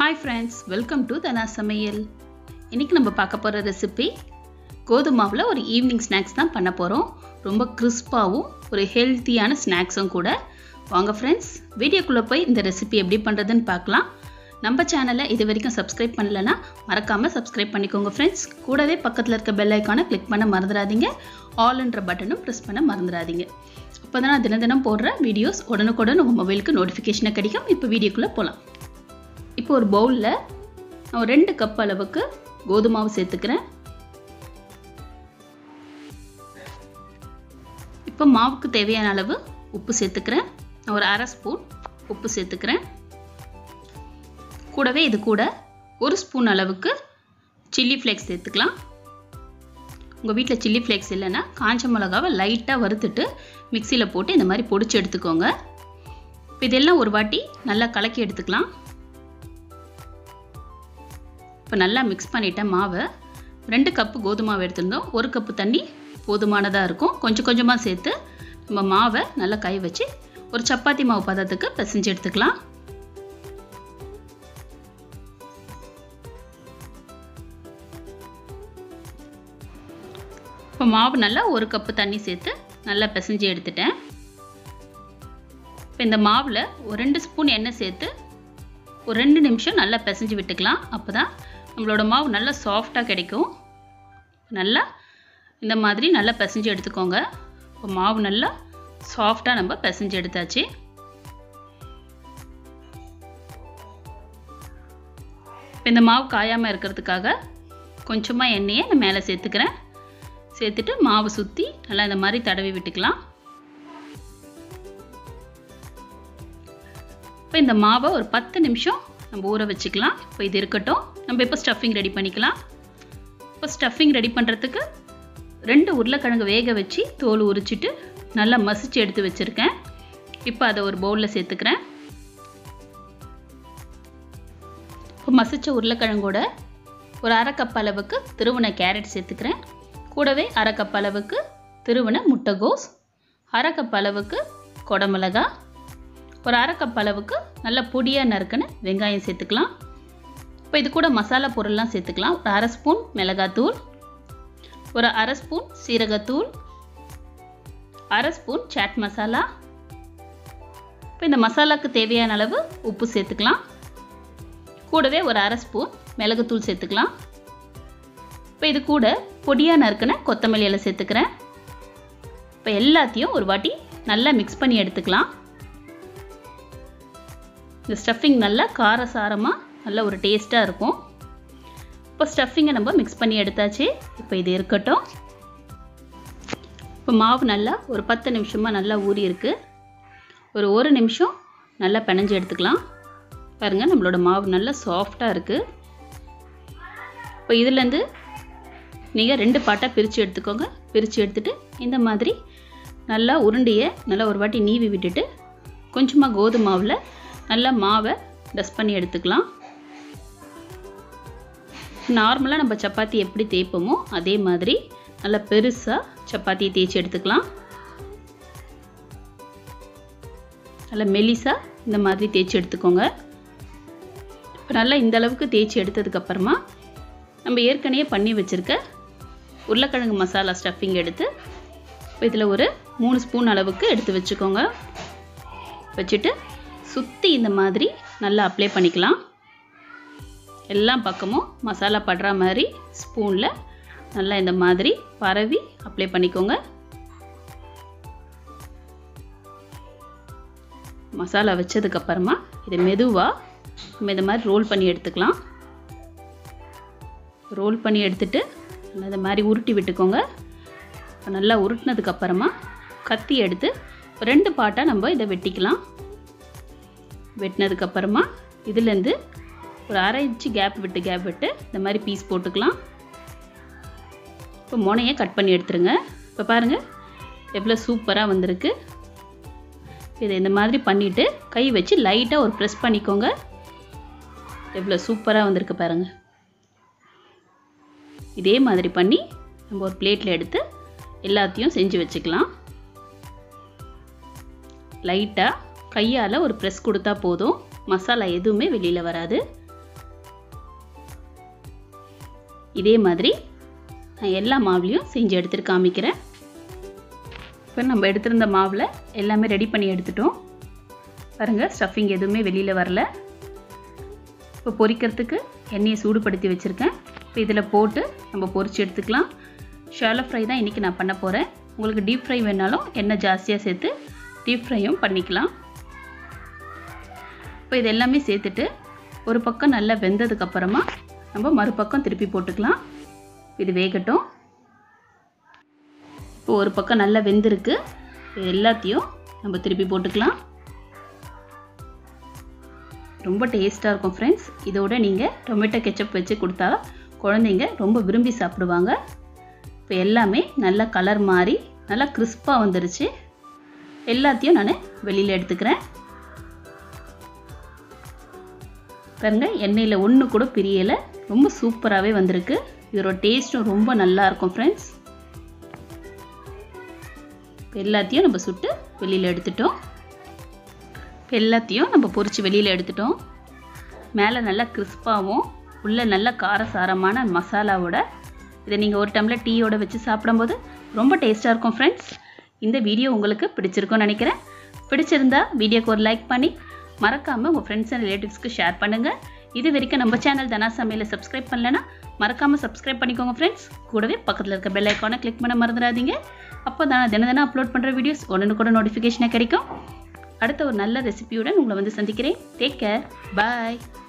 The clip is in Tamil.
hi friends welcome to Dhana Samayal இன்றைக்கி நம்ம பார்க்க போகிற ரெசிபி கோதுமாவில் ஒரு ஈவினிங் ஸ்நாக்ஸ் தான் பண்ண போகிறோம் ரொம்ப கிறிஸ்பாகவும் ஒரு ஹெல்த்தியான ஸ்நாக்ஸும் கூட வாங்க ஃப்ரெண்ட்ஸ் வீடியோக்குள்ளே போய் இந்த ரெசிபி எப்படி பண்ணுறதுன்னு பார்க்கலாம் நம்ம சேனலை இது வரைக்கும் சப்ஸ்கிரைப் பண்ணலன்னா மறக்காமல் சப்ஸ்கிரைப் பண்ணிக்கோங்க ஃப்ரெண்ட்ஸ் கூடவே பக்கத்தில் இருக்க பெல் ஐக்கானை கிளிக் பண்ண மறந்துடாதீங்க ஆல்ன்ற பட்டனும் ப்ரெஸ் பண்ண மறந்துடாதீங்க அப்போ தான் நான் தினம் தினம் போடுற வீடியோஸ் உடனுக்குடன் உங்கள் மொபைலுக்கு நோட்டிஃபிகேஷனை கிடைக்கும் இப்போ வீடியோக்குள்ளே போகலாம் இப்போ ஒரு பவுலில் நான் ஒரு ரெண்டு கப் அளவுக்கு கோதுமாவு சேர்த்துக்கிறேன் இப்போ மாவுக்கு தேவையான அளவு உப்பு சேர்த்துக்கிறேன் நான் ஒரு அரை ஸ்பூன் உப்பு சேர்த்துக்கிறேன் கூடவே இது கூட ஒரு ஸ்பூன் அளவுக்கு சில்லி ஃப்ளேக்ஸ் சேர்த்துக்கலாம் உங்கள் வீட்டில் சில்லி ஃப்ளேக்ஸ் இல்லைன்னா காஞ்ச மிளகாவை லைட்டாக வறுத்துட்டு மிக்சியில் போட்டு இந்த மாதிரி பொடிச்சு எடுத்துக்கோங்க இப்போ இதெல்லாம் ஒரு வாட்டி நல்லா கலக்கி எடுத்துக்கலாம் இப்போ நல்லா மிக்ஸ் பண்ணிட்டேன் மாவை ரெண்டு கப்பு கோதுமாவை எடுத்திருந்தோம் ஒரு கப்பு தண்ணி போதுமானதாக இருக்கும் கொஞ்சம் கொஞ்சமாக சேர்த்து நம்ம மாவை நல்லா கை வச்சு ஒரு சப்பாத்தி மாவு பதத்துக்கு பிசைஞ்சு எடுத்துக்கலாம் இப்போ மாவு நல்லா ஒரு கப்பு தண்ணி சேர்த்து நல்லா பிசைஞ்சு எடுத்துட்டேன் இப்போ இந்த மாவில் ஒரு ரெண்டு ஸ்பூன் எண்ணெய் சேர்த்து ஒரு ரெண்டு நிமிஷம் நல்லா பிசைஞ்சு விட்டுக்கலாம் அப்போ தான் நம்மளோட மாவு நல்லா சாஃப்டாக கிடைக்கும் நல்லா இந்த மாதிரி நல்லா பிசைஞ்சு எடுத்துக்கோங்க இப்போ மாவு நல்லா சாஃப்டாக நம்ம பிசைஞ்சு எடுத்தாச்சு இப்போ இந்த மாவு காயாமல் இருக்கிறதுக்காக கொஞ்சமாக எண்ணெயை நான் மேலே சேர்த்துக்கிறேன் சேர்த்துட்டு மாவு சுற்றி நல்லா இந்த மாதிரி தடவி விட்டுக்கலாம் இப்போ இந்த மாவை ஒரு பத்து நிமிஷம் நம்ம ஊற வச்சுக்கலாம் இப்போ இது இருக்கட்டும் நம்ம இப்போ ஸ்டஃபிங் ரெடி பண்ணிக்கலாம் இப்போ ஸ்டஃபிங் ரெடி பண்ணுறதுக்கு ரெண்டு உருளைக்கிழங்கு வேக வச்சு தோல் உரிச்சிட்டு நல்லா மசிச்சு எடுத்து வச்சுருக்கேன் இப்போ அதை ஒரு பவுலில் சேர்த்துக்கிறேன் இப்போ மசிச்ச உருளைக்கிழங்கோட ஒரு அரை கப் அளவுக்கு திருவன கேரட் சேர்த்துக்கிறேன் கூடவே அரை கப் அளவுக்கு திருவன முட்டைகோஸ் அரை கப் அளவுக்கு கொடமிளகா ஒரு அரை கப் அளவுக்கு நல்ல பொடியாக நறுக்குன்னு வெங்காயம் சேர்த்துக்கலாம் இப்போ இது கூட மசாலா பொருள்லாம் சேர்த்துக்கலாம் ஒரு அரை ஸ்பூன் மிளகாத்தூள் ஒரு அரை ஸ்பூன் சீரகத்தூள் அரை ஸ்பூன் சாட் மசாலா இப்போ இந்த மசாலாவுக்கு தேவையான அளவு உப்பு சேர்த்துக்கலாம் கூடவே ஒரு அரை ஸ்பூன் மிளகுத்தூள் சேர்த்துக்கலாம் இப்போ இது கூட பொடியாக நறுக்குன கொத்தமல்லி இலை சேர்த்துக்கிறேன் இப்போ எல்லாத்தையும் ஒரு வாட்டி நல்லா மிக்ஸ் பண்ணி எடுத்துக்கலாம் இந்த ஸ்டஃபிங் நல்லா காரசாரமாக நல்ல ஒரு டேஸ்ட்டாக இருக்கும் இப்போ ஸ்டஃபிங்கை நம்ம மிக்ஸ் பண்ணி எடுத்தாச்சு இப்போ இது இருக்கட்டும் இப்போ மாவு நல்லா ஒரு பத்து நிமிஷமாக நல்லா ஊறி இருக்கு ஒரு ஒரு நிமிஷம் நல்லா பிணைஞ்சு எடுத்துக்கலாம் பாருங்கள் நம்மளோட மாவு நல்லா சாஃப்டாக இருக்குது இப்போ இதுலேருந்து நீங்கள் ரெண்டு பாட்டாக பிரித்து எடுத்துக்கோங்க பிரித்து எடுத்துகிட்டு இந்த மாதிரி நல்லா உருண்டையை நல்லா ஒரு வாட்டி நீவி விட்டுட்டு கொஞ்சமாக கோதுமாவில் நல்லா மாவை டஸ்ட் பண்ணி எடுத்துக்கலாம் நார்மலாக நம்ம சப்பாத்தி எப்படி தேய்ப்போமோ அதே மாதிரி நல்லா பெருசாக சப்பாத்தியை தேய்ச்சி எடுத்துக்கலாம் நல்லா மெலிசாக இந்த மாதிரி தேய்ச்சி எடுத்துக்கோங்க இப்போ நல்லா இந்த அளவுக்கு தேய்ச்சி எடுத்ததுக்கப்புறமா நம்ம ஏற்கனவே பண்ணி வச்சுருக்க உருளைக்கிழங்கு மசாலா ஸ்டஃபிங் எடுத்து இப்போ இதில் ஒரு மூணு ஸ்பூன் அளவுக்கு எடுத்து வச்சுக்கோங்க வச்சுட்டு சுற்றி இந்த மாதிரி நல்லா அப்ளை பண்ணிக்கலாம் எல்லா பக்கமும் மசாலா படுற மாதிரி ஸ்பூனில் நல்லா இந்த மாதிரி பரவி அப்ளை பண்ணிக்கோங்க மசாலா வச்சதுக்கப்புறமா இதை மெதுவாக நம்ம இந்த மாதிரி ரோல் பண்ணி எடுத்துக்கலாம் ரோல் பண்ணி எடுத்துட்டு நல்லா இந்த மாதிரி உருட்டி விட்டுக்கோங்க நல்லா உருட்டினதுக்கப்புறமா கத்தி எடுத்து ரெண்டு பாட்டாக நம்ம இதை வெட்டிக்கலாம் வெட்டினதுக்கப்புறமா இதுலேருந்து ஒரு அரை இன்ச்சு கேப் விட்டு கேப் விட்டு இந்த மாதிரி பீஸ் போட்டுக்கலாம் இப்போ முனையை கட் பண்ணி எடுத்துருங்க இப்போ பாருங்கள் எவ்வளோ சூப்பராக வந்திருக்கு இதை இந்த மாதிரி பண்ணிவிட்டு கை வச்சு லைட்டாக ஒரு ப்ரெஸ் பண்ணிக்கோங்க எவ்வளோ சூப்பராக வந்திருக்கு பாருங்கள் இதே மாதிரி பண்ணி நம்ம ஒரு பிளேட்டில் எடுத்து எல்லாத்தையும் செஞ்சு வச்சுக்கலாம் லைட்டாக கையால் ஒரு ப்ரெஸ் கொடுத்தா போதும் மசாலா எதுவுமே வெளியில் வராது இதே மாதிரி நான் எல்லா மாவுலேயும் செஞ்சு எடுத்துட்டு காமிக்கிறேன் இப்போ நம்ம எடுத்திருந்த மாவில் எல்லாமே ரெடி பண்ணி எடுத்துட்டோம் பாருங்கள் ஸ்டஃபிங் எதுவுமே வெளியில் வரல இப்போ பொரிக்கிறதுக்கு எண்ணெயை சூடுபடுத்தி வச்சுருக்கேன் இப்போ இதில் போட்டு நம்ம பொரிச்சு எடுத்துக்கலாம் ஷாலோ ஃப்ரை தான் இன்றைக்கி நான் பண்ண போகிறேன் உங்களுக்கு டீப் ஃப்ரை வேணாலும் எண்ணெய் ஜாஸ்தியாக சேர்த்து டீப் ஃப்ரையும் பண்ணிக்கலாம் இப்போ இது எல்லாமே சேர்த்துட்டு ஒரு பக்கம் நல்லா வெந்ததுக்கப்புறமா நம்ம மறுபக்கம் திருப்பி போட்டுக்கலாம் இது வேகட்டும் இப்போ ஒரு பக்கம் நல்லா வெந்திருக்கு இது எல்லாத்தையும் நம்ம திருப்பி போட்டுக்கலாம் ரொம்ப டேஸ்ட்டாக இருக்கும் ஃப்ரெண்ட்ஸ் இதோட நீங்கள் டொமேட்டோ கெச்சப் வச்சு கொடுத்தா குழந்தைங்க ரொம்ப விரும்பி சாப்பிடுவாங்க இப்போ எல்லாமே நல்லா கலர் மாறி நல்லா கிறிஸ்பாக வந்துருச்சு எல்லாத்தையும் நான் வெளியில் எடுத்துக்கிறேன் பாருங்க எண்ணெயில் ஒன்று கூட பிரியலை ரொம்ப சூப்பராகவே வந்திருக்கு இதோட டேஸ்ட்டும் ரொம்ப நல்லா இருக்கும் ஃப்ரெண்ட்ஸ் எல்லாத்தையும் நம்ம சுட்டு வெளியில் எடுத்துட்டோம் இப்போ எல்லாத்தையும் நம்ம பொரித்து வெளியில் எடுத்துட்டோம் மேலே நல்லா கிறிஸ்பாகவும் உள்ளே நல்ல காரசாரமான மசாலாவோட இதை நீங்கள் ஒரு டம்ளர் டீயோட வச்சு சாப்பிடும்போது ரொம்ப டேஸ்ட்டாக இருக்கும் ஃப்ரெண்ட்ஸ் இந்த வீடியோ உங்களுக்கு பிடிச்சிருக்கும்னு நினைக்கிறேன் பிடிச்சிருந்தா வீடியோக்கு ஒரு லைக் பண்ணி மறக்காமல் உங்கள் ஃப்ரெண்ட்ஸ் அண்ட் ரிலேட்டிவ்ஸ்க்கு ஷேர் பண்ணுங்கள் இது வரைக்கும் நம்ம சேனல் தனா சமையலை சப்ஸ்கிரைப் பண்ணலன்னா மறக்காமல் சப்ஸ்கிரைப் பண்ணிக்கோங்க ஃப்ரெண்ட்ஸ் கூடவே பக்கத்தில் இருக்க பெல் ஐக்கானை கிளிக் பண்ண மறந்துடாதீங்க அப்போ தான் தினம் தினம் அப்லோட் பண்ணுற வீடியோஸ் உடனே கூட நோட்டிஃபிகேஷனாக கிடைக்கும் அடுத்த ஒரு நல்ல ரெசிபியுடன் உங்களை வந்து சந்திக்கிறேன் டேக் கேர் பாய்